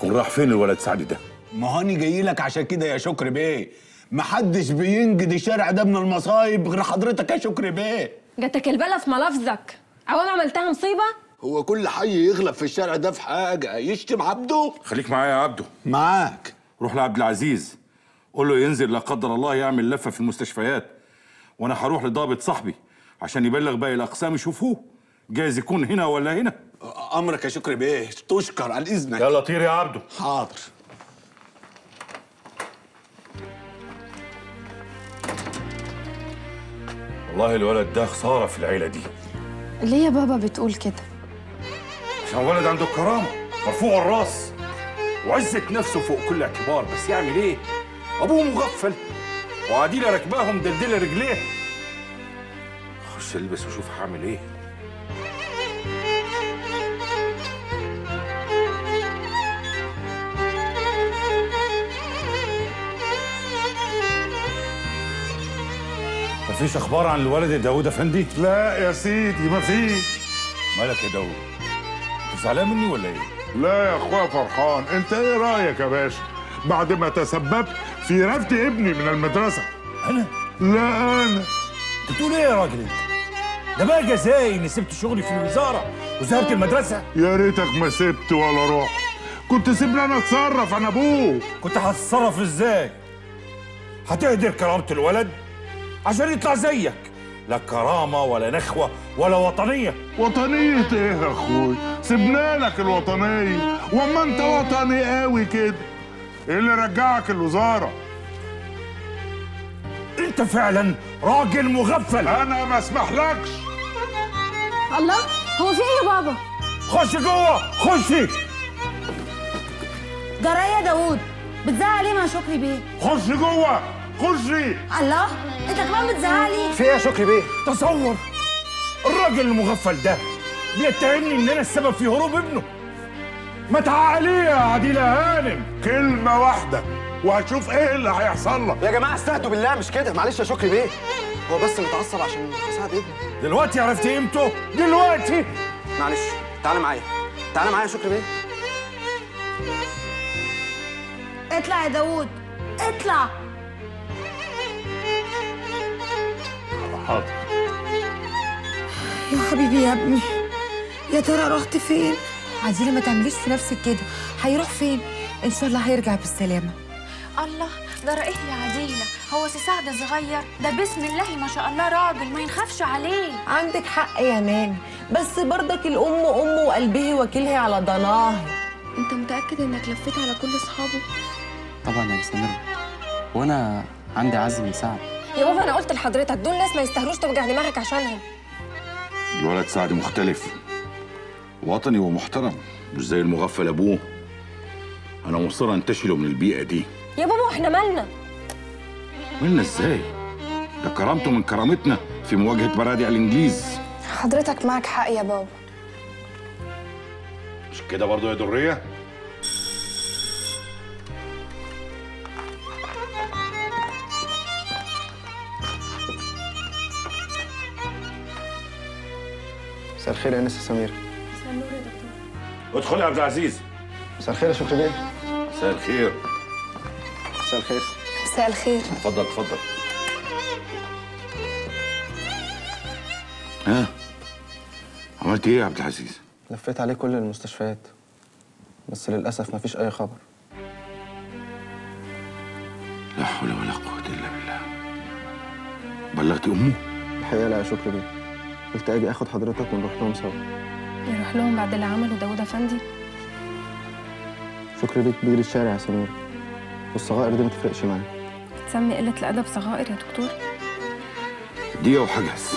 يكون راح فين الولد سعد ده ما هاني جاي لك عشان كده يا شكري بيه محدش بينجد الشارع ده من المصايب غير حضرتك يا شكري بيه جاتك البلا في ملافظك عوام عملتها مصيبه هو كل حي يغلب في الشارع ده في حاجه يشتم عبده خليك معايا يا عبده معاك روح لعبد العزيز قول له ينزل لا قدر الله يعمل لفه في المستشفيات وانا هروح لضابط صاحبي عشان يبلغ باقي الاقسام يشوفوه جايز يكون هنا ولا هنا امرك يا شكري بيه تشكر على اذنك يلا طير يا عبده حاضر والله الولد ده خساره في العيله دي ليه يا بابا بتقول كده عشان ولد عنده كرامه مرفوع الراس وعزة نفسه فوق كل اعتبار بس يعمل ايه ابوه مغفل وعديله راكباهم مدلدله رجليه خش البس وشوف هعمل ايه مفيش اخبار عن الولد يا داوود افندي لا يا سيدي مفيش مالك يا داوود انت زعلان مني ولا ايه لا يا اخويا فرحان انت ايه رايك يا باشا بعد ما تسببت في رفض ابني من المدرسه انا لا انا انت بتقول ايه يا راجل انت ده بقى جزائي اني سبت شغلي في الوزاره وذهبت المدرسه يا ريتك ما سبت ولا رحت كنت سيبني انا اتصرف انا ابوك كنت هتتصرف ازاي هتهدر كرامه الولد عشان يطلع زيك لا كرامه ولا نخوه ولا وطنيه وطنية ايه يا اخوي سيبنا لك الوطنية واما انت وطني قوي كده ايه اللي رجعك الوزارة انت فعلا راجل مغفل انا ما اسمحلكش الله هو في ايه يا بابا خش جوه خشي جرى يا داوود بتزعق ليه مع شكري بيه خش جوه خشي الله انت كمان بتزعق لي في ايه يا شكري بيه؟ تصور الراجل المغفل ده بيتهمني ان انا السبب في هروب ابنه ما تعالي يا عديلة هانم كلمة واحدة وهتشوف ايه اللي هيحصل لك يا جماعه استهدوا بالله مش كده معلش يا شكري بيه هو بس متعصب عشان اساعد ابني دلوقتي عرفت قيمته دلوقتي معلش تعالى معايا تعالى معايا يا شكري بيه اطلع يا داوود اطلع حاضر يا حبيبي يا ابني يا ترى رحت فين عديلة ما تعمليش في نفسك كده هيروح فين ان شاء الله هيرجع بالسلامه الله جرى ايه يا عديلة هو سي سعد صغير ده بسم الله ما شاء الله راجل ما ينخافش عليه عندك حق يا مان بس برضك الام ام وقلبه وكيلها على ضناه انت متاكد انك لفيت على كل اصحابه طبعا يا مستمر وانا عندي عزم من سعد يا بابا انا قلت لحضرتك دول ناس ما يستاهلوش توجع دماغك عشانهم الولد سعد مختلف وطني ومحترم مش زي المغفل ابوه انا مصر انتشله من البيئه دي يا بابا احنا مالنا مالنا ازاي ده كرامته من كرامتنا في مواجهه برادع الانجليز حضرتك معك حق يا بابا مش كده برضو يا دريه مساء الخير يا انسه سمير ادخل يا عبد العزيز مساء الخير يا شكري بيه مساء الخير مساء الخير مساء الخير اتفضل اتفضل ها عملت ايه يا عبد العزيز لفيت عليه كل المستشفيات بس للاسف مفيش اي خبر لا حول ولا قوه الا بالله بلغت امه الحقيقه لا يا شكري بيه قلت اجي اخد حضرتك ونروح لهم سوا نروح لهم بعد اللي عمله داوود افندي شكري بيه كبير الشارع يا سمير والصغائر دي ما تفرقش معايا تسمي قله الادب صغائر يا دكتور دقيقه وحجز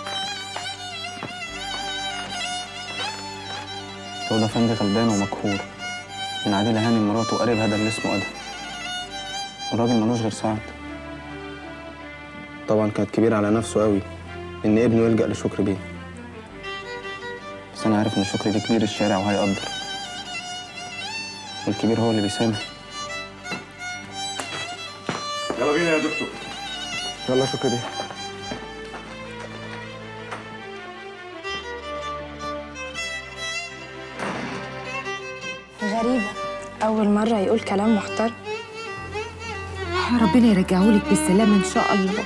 هو ده فندي غلبان ومقهور من عادل هاني مراته وقريبها ده اللي اسمه ادهم الراجل ملوش غير سعد طبعا كانت كبيرة على نفسه قوي ان ابنه يلجأ لشكري بيه بس انا عارف ان شكري بيه كبير الشارع وهيقدر والكبير هو اللي بيسامح يلا بينا يا دكتور يلا يا شكري بيه غريبة اول مره يقول كلام محترم ربنا يرجعهولك بالسلامة إن شاء الله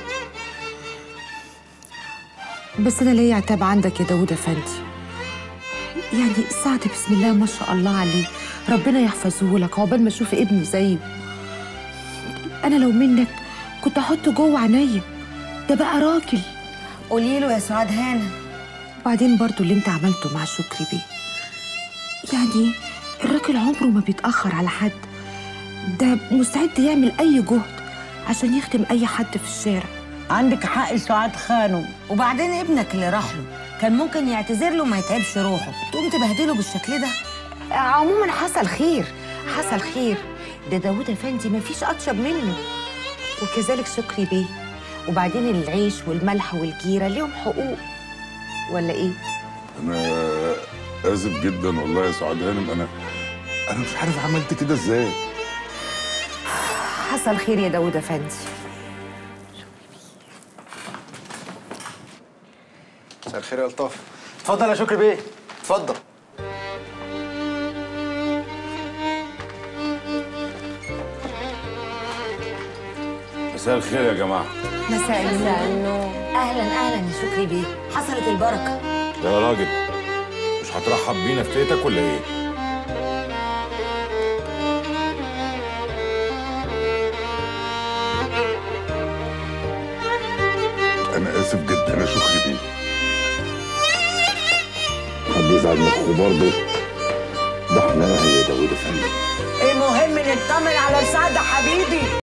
بس أنا ليا عتاب عندك يا داوود أفندي يعني سعد بسم الله ما شاء الله عليه ربنا يحفظه لك عقبال ما أشوف ابني زيه أنا لو منك كنت أحطه جوه عينيا ده بقى راجل قولي له يا سعاد هانم وبعدين برضو اللي انت عملته مع شكري بيه يعني الراجل عمره ما بيتأخر على حد ده مستعد يعمل أي جهد عشان يخدم أي حد في الشارع عندك حق سعاد خانم وبعدين ابنك اللي راح له كان ممكن يعتذر له ما يتعبش روحه تقوم تبهدله بالشكل ده عموما حصل خير حصل خير ده داوود افندي ما فيش اطيب منه وكذلك شكري بيه وبعدين العيش والملح والجيره ليهم حقوق ولا ايه انا اسف جدا والله يا سعاد هانم انا انا مش عارف عملت كده ازاي حصل خير يا داوود افندي مساء الخير يا الطاف اتفضل يا شكري بيه اتفضل مساء الخير يا جماعه مساء النور اهلا اهلا يا شكري بيه حصلت البركه يا راجل مش هترحب بينا في تيتك ولا ايه انا اسف جدا يا شكري بيه حد يزعل من اخوه برضه ده احنا اهل يا داوود افندي المهم نطمن على سعد حبيبي